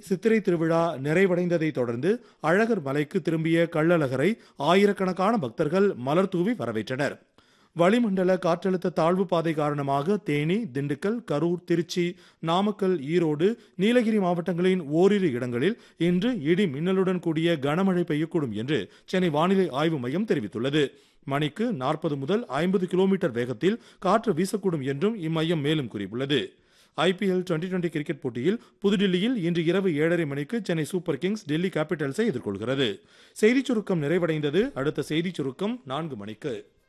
சித்திரை திருவிழா நிறைவடைந்ததை தொடர்ந்து அழகர் மலைக்கு திரும்பிய கள்ளழகரை ஆயிரக்கணக்கான பக்தர்கள் மலர் தூவி வரவேற்றனர் வளிமண்டல காற்றழுத்த தாழ்வு பாதை காரணமாக தேனி திண்டுக்கல் கரூர் திருச்சி நாமக்கல் ஈரோடு நீலகிரி மாவட்டங்களின் ஓரிரு இடங்களில் இன்று இடி மின்னலுடன் கூடிய கனமழை பெய்யக்கூடும் என்று சென்னை வானிலை ஆய்வு மையம் தெரிவித்துள்ளது மணிக்கு நாற்பது முதல் ஐம்பது கிலோமீட்டர் வேகத்தில் காற்று வீசக்கூடும் என்றும் இம்மையம் மேலும் கூறியுள்ளது ஐபிஎல் டுவெண்டி டுவெண்டி கிரிக்கெட் போட்டியில் புதுடில்லியில் இன்று இரவு ஏழரை மணிக்கு சென்னை சூப்பர் கிங்ஸ் டெல்லி கேபிட்டல்ஸை எதிர்கொள்கிறது செய்திச் சுருக்கம் நிறைவடைந்தது அடுத்த செய்திச் சுருக்கம் நான்கு மணிக்கு